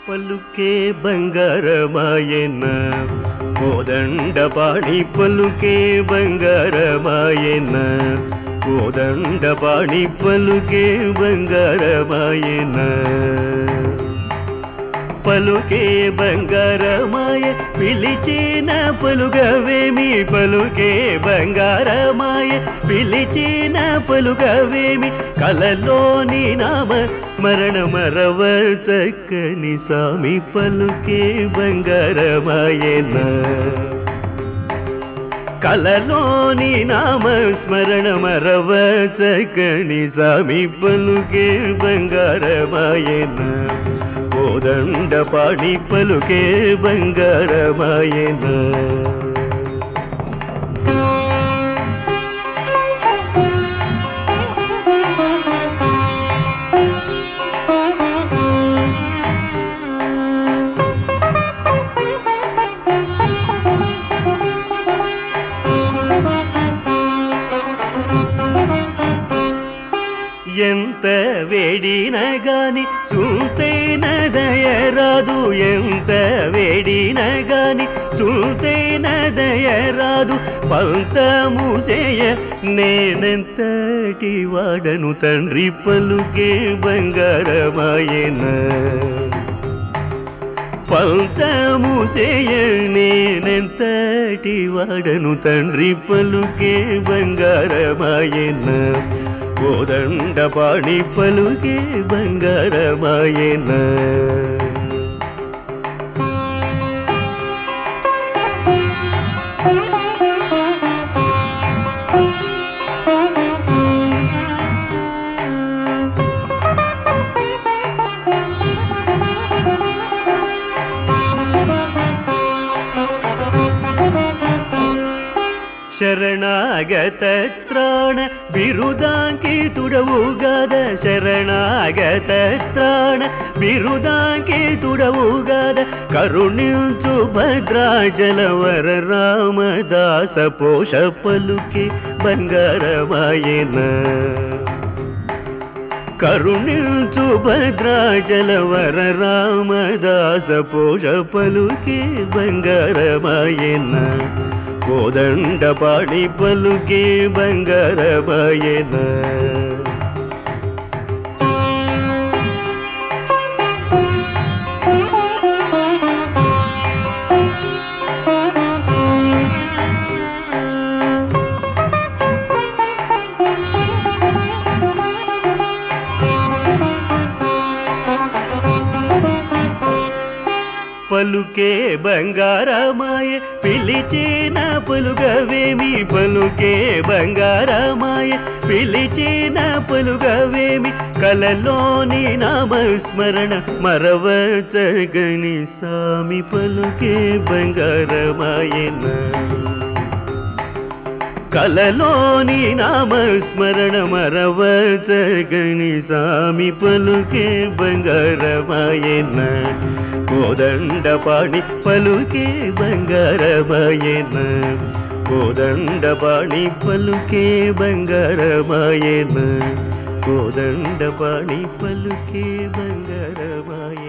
పలుకే బంగారమాయన కోదండ పాణి పలుకే బంగారమాయన కోదండ పాణి పలుకే బంగారమాయన పలుకే బంగారమాయ పిలిచిన పలుగవేమి పలుకే బంగారమాయ పిలిచిన పలుగవేమి కలలోని నామ స్మరణ మరవ చక్కని స్వామి పలుకే బంగారమాయన కలలోని నామ స్మరణ మరవ చక్కని స్వామి పలుకే బంగారమాయన కోదండ పాడి పలుకే బంగారమాయన ఎంత వేడిన గాని చూసేన దయరాదు ఎంత వేడిన గాని చూసేన దయరాదు పంతము చేయ నేనెంతటి వాడను తండ్రి పలుకే బంగారమాయన పంతము చేయ నేనెంతటి వాడను తండ్రి పలుకే బంగారమాయన కోదండ పాణి పలుకే బంగారమాయన ಶರಣಾಗತ ತ್ರಾಣ ಬಿರುದಾಂಕಿತುಡವುಗಾದ ಶರಣಾಗತ ತ್ರಾಣ ಬಿರುದಾಂಕಿತುಡವುಗಾದ ಕರುಣಿಂಚು ಭದ್ರಾಜಲವರ ರಾಮದಾಸ ಪೋಷ ಪಲುಕೆ ಬಂಗಾರಮಾಯನ కరుణించు భద్రాచలవర రామదాస పోష పలుకే బంగారమాయన కోదండ పాడి పలుకే బంగారమాయన పలుకే బంగారమాయ పిలిచిన పలుగవేమి పలుకే బంగారమాయ పిలిచిన పలుగవేమి కలలోని నామస్మరణ మరవ చగని సామి పలుకే బంగారమాయన కలలోని నామస్మరణ మరవ చగని సామి పలుకే బంగారమాయన కోదండ పాణి పలుకే బంగారమాయన కోదండ పాణి పలుకే బంగారమాయన కోదండ పాణి పలుకే బంగారమాయన